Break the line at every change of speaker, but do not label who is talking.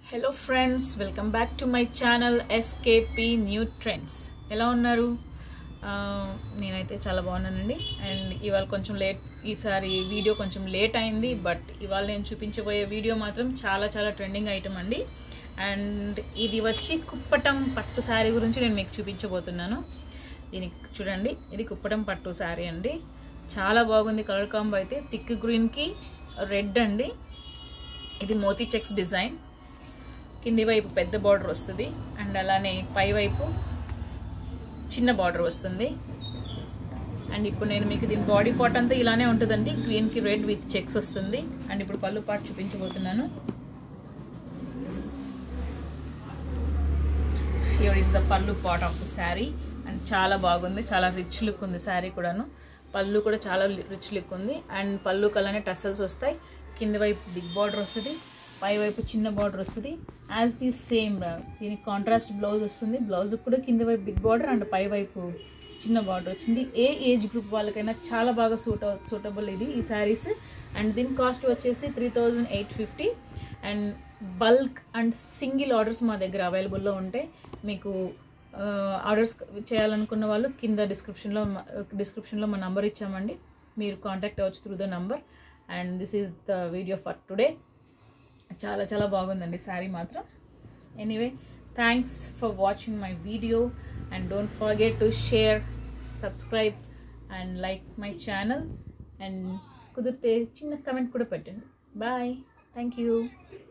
hello friends welcome back to my channel SKP new trends ఎలా ఉన్నారు ఆ, నేనైతే చాలా బాగున్నానండి అండ్ ఇవాళ కొంచెం లేట్ ఈసారి వీడియో కొంచెం లేట్ అయింది బట్ ఇవాళ నేను చూపించబోయే వీడియో మాత్రం చాలా చాలా ట్రెండింగ్ ఐటమ్ అండి అండ్ ఇది వచ్చి కుప్పటం పట్టు శారీ గురించి నేను మీకు చూపించబోతున్నాను దీనికి చూడండి ఇది కుప్పటం పట్టు శారీ అండి చాలా బాగుంది కలర్ కాంబో అయితే థిక్ గ్రీన్కి రెడ్ అండి ఇది మోతీ చెక్స్ డిజైన్ కింది వైపు పెద్ద బార్డర్ వస్తుంది అండ్ అలానే పై వైపు చిన్న బార్డర్ వస్తుంది అండ్ ఇప్పుడు నేను మీకు దీని బాడీ పార్ట్ అంతా ఇలానే ఉంటుందండి గ్రీన్కి రెడ్ విత్ చెక్స్ వస్తుంది అండ్ ఇప్పుడు పళ్ళు పార్ట్ చూపించబోతున్నాను here is the pallu part of the sari and చాలా బాగుంది చాలా రిచ్ లుక్ ఉంది శారీ కూడాను పళ్ళు కూడా చాలా రిచ్ లుక్ ఉంది అండ్ పళ్ళు కలానే టసల్స్ వస్తాయి కింద వైపు బిగ్ బార్డర్ వస్తుంది పై వైపు చిన్న బార్డర్ వస్తుంది యాజ్ ఇట్ ఈస్ సేమ్ దీనికి కాంట్రాస్ట్ బ్లౌజ్ వస్తుంది బ్లౌజ్ కూడా కింద వైపు బిగ్ బార్డర్ అండ్ పై వైపు చిన్న బార్డర్ వచ్చింది ఏ ఏజ్ గ్రూప్ వాళ్ళకైనా చాలా బాగా సూట్ సూటబుల్ ఇది ఈ శారీస్ అండ్ దీని కాస్ట్ వచ్చేసి three thousand eight fifty and bulk and single orders మా దగ్గర అవైలబుల్లో ఉంటాయి మీకు ఆర్డర్స్ చేయాలనుకున్న వాళ్ళు కింద డిస్క్రిప్షన్లో డిస్క్రిప్షన్లో మా నంబర్ ఇచ్చామండి మీరు కాంటాక్ట్ అవ్వచ్చు through the number and this is the video for today చాలా చాలా బాగుందండి శారీ మాత్రం anyway thanks for watching my video and don't forget to share subscribe and like my channel and కుదిరితే చిన్న కమెంట్ కూడా పెట్టండి బాయ్ థ్యాంక్ యూ